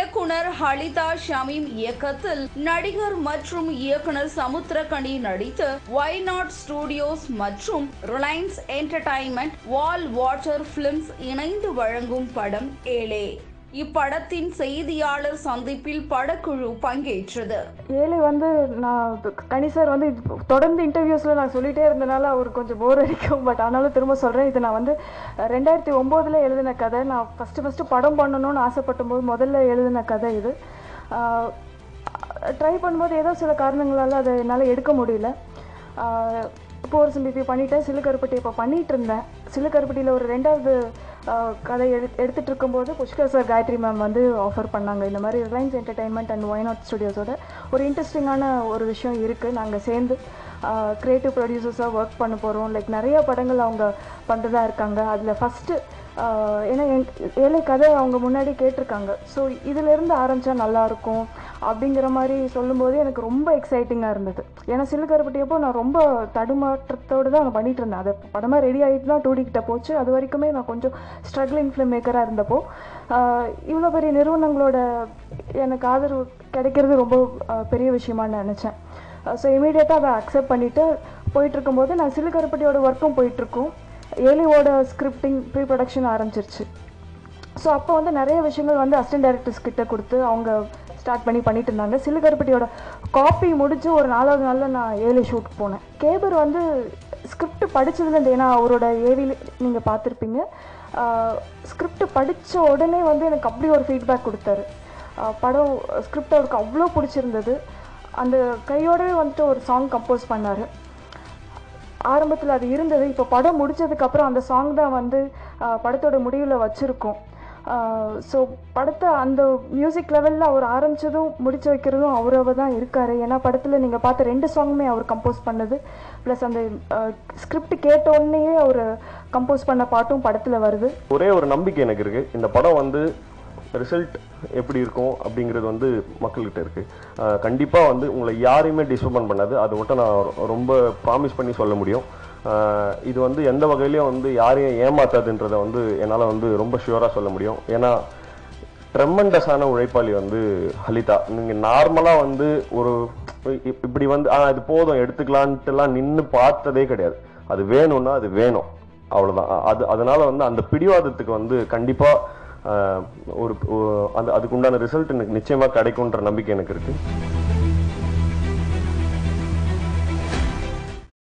இயக்குனர் ஹலிதா ஷமீம் இயக்கத்தில் நடிகர் மற்றும் இயக்குனர் சமுத்திரகனி நடித்து ஒய் நாட் ஸ்டுடியோஸ் மற்றும் Reliance entertainment Wallwatcher films இணைந்து வழங்கும் படம் ஏழே இப்படத்தின் செய்தியாளர் சந்திப்பில் படக்குழு பங்கேற்றது ஏழை வந்து நான் கனி சார் வந்து இது தொடர்ந்து இன்டர்வியூஸில் நான் சொல்லிகிட்டே இருந்தனால அவருக்கு கொஞ்சம் போர் அடிக்கும் பட் ஆனாலும் திரும்ப சொல்கிறேன் இது நான் வந்து ரெண்டாயிரத்தி ஒம்போதில் எழுதின கதை நான் ஃபஸ்ட்டு ஃபஸ்ட்டு படம் பண்ணணும்னு ஆசைப்பட்ட போது முதல்ல எழுதின கதை இது ட்ரை பண்ணும்போது ஏதோ சில காரணங்களால் அதை என்னால் எடுக்க முடியல போர் சிம்பிபி பண்ணிட்டேன் சிலுக்கருப்பட்டி இப்போ பண்ணிகிட்டு இருந்தேன் சிலுக்கருப்பட்டியில் ஒரு ரெண்டாவது ஆஹ், கதை எடு எடுத்துகிட்டு இருக்கும்போது புஷ்கர் சார் காயத்ரி மேம் வந்து ஆஃபர் பண்ணாங்க இந்த மாதிரி ரிலையன்ஸ் என்டர்டைன்மெண்ட் அண்ட் ஒய்நாட் ஸ்டுடியோஸோட ஒரு இன்ட்ரெஸ்டிங்கான ஒரு விஷயம் இருக்குது நாங்கள் சேர்ந்து க்ரியேட்டிவ் ப்ரொடியூசர்ஸாக ஒர்க் பண்ண போகிறோம் லைக் நிறைய படங்கள் அவங்க பண்ணுறதா இருக்காங்க அதில் ஃபஸ்ட்டு ஏன்னா என் ஏழை கதை அவங்க முன்னாடி கேட்டிருக்காங்க ஸோ இதிலேருந்து ஆரம்பித்தா நல்லாயிருக்கும் அப்படிங்கிற மாதிரி சொல்லும்போது எனக்கு ரொம்ப எக்ஸைட்டிங்காக இருந்தது ஏன்னா சில்லுக்கருப்பட்டியப்போ நான் ரொம்ப தடுமாற்றத்தோடு தான் நான் பண்ணிட்டு இருந்தேன் அது படமாக ரெடி ஆகிட்டு தான் டூடி கிட்ட போச்சு அது வரைக்குமே நான் கொஞ்சம் ஸ்ட்ரகிளிங் ஃபிலிம் மேக்கராக இருந்தப்போ இவ்வளோ பெரிய நிறுவனங்களோட எனக்கு ஆதரவு கிடைக்கிறது ரொம்ப ஆஹ், பெரிய விஷயமா நான் நினச்சேன் ஸோ இமீடியட்டாக அதை அக்செப்ட் பண்ணிவிட்டு போயிட்டு இருக்கும்போது நான் சில்லுக்கருப்பட்டியோட ஒர்க்கும் போயிட்டுருக்கோம் ஏலியோட ஸ்கிரிப்டிங் ப்ரீ ப்ரொடக்ஷன் ஆரம்பிச்சிருச்சு ஸோ அப்போ வந்து நிறைய விஷயங்கள் வந்து அசிஸ்டன்ட் டைரக்டர்ஸ் கிட்ட கொடுத்து அவங்க ஸ்டார்ட் பண்ணி பண்ணிட்டு இருந்தாங்க சிலுகருப்பட்டியோட காப்பி முடிச்சு ஒரு நாலாவது நாளில் நான் ஏழு ஷூட் போனேன் கேபர் வந்து ஸ்கிரிப்ட் படிச்சதுலேருந்து ஏன்னா அவரோட ஏவியில் நீங்கள் பார்த்துருப்பீங்க ஸ்கிரிப்ட் படித்த உடனே வந்து எனக்கு அப்படி ஒரு ஃபீட்பேக் கொடுத்தாரு ஆஹ் படம் ஸ்கிரிப்ட் அவருக்கு அவ்வளோ பிடிச்சிருந்தது அந்த கையோடவே வந்துட்டு ஒரு சாங் கம்போஸ் பண்ணார் ஆரம்பத்தில் அது இருந்தது இப்போ படம் முடிச்சதுக்கப்புறம் அந்த சாங் தான் வந்து ஆஹ், படத்தோட முடிவில் வச்சுருக்கோம் ஸோ படத்தை அந்த மியூசிக் லெவலில் அவர் ஆரம்பித்ததும் முடிச்சு வைக்கிறதும் அவரவ தான் இருக்கார் ஏன்னா படத்தில் நீங்கள் பார்த்த ரெண்டு சாங்குமே அவர் கம்போஸ் பண்ணது ப்ளஸ் அந்த ஸ்கிரிப்ட் கேட்ட உடனேயே அவர் கம்போஸ் பண்ண பாட்டும் படத்தில் வருது ஒரே ஒரு நம்பிக்கை எனக்கு இருக்கு இந்த படம் வந்து ரிசல்ட் எப்படி இருக்கும் அப்படிங்கிறது வந்து மக்கள்கிட்ட இருக்கு அஹ் கண்டிப்பா வந்து உங்களை யாரையுமே டிசப்பாயின்ட் பண்ணாது அது மட்டும் நான் ரொ- ரொம்ப ப்ராமிஸ் பண்ணி சொல்ல முடியும் அஹ் இது வந்து எந்த வகையிலையும் வந்து யாரையும் ஏமாத்தாதுன்றதை வந்து என்னால் வந்து ரொம்ப ஷியூராக சொல்ல முடியும் ஏன்னா ட்ரெமண்டஸான உழைப்பாளி வந்து ஹலிதா நீங்கள் நார்மலாக வந்து ஒரு இப்- இப்படி வந்து ஆ இது போதும் எடுத்துக்கலான்ட்டுலாம் நின்று பார்த்ததே கிடையாது அது வேணும்னா அது வேணும் அவ்வளோதான் அது அதனால வந்து அந்த பிடிவாதத்துக்கு வந்து கண்டிப்பாக ஒரு ஒரு- அந்த அதுக்குண்டான ரிசல்ட் எனக்கு நிச்சயமாக கிடைக்குன்ற நம்பிக்கை எனக்கு இருக்குது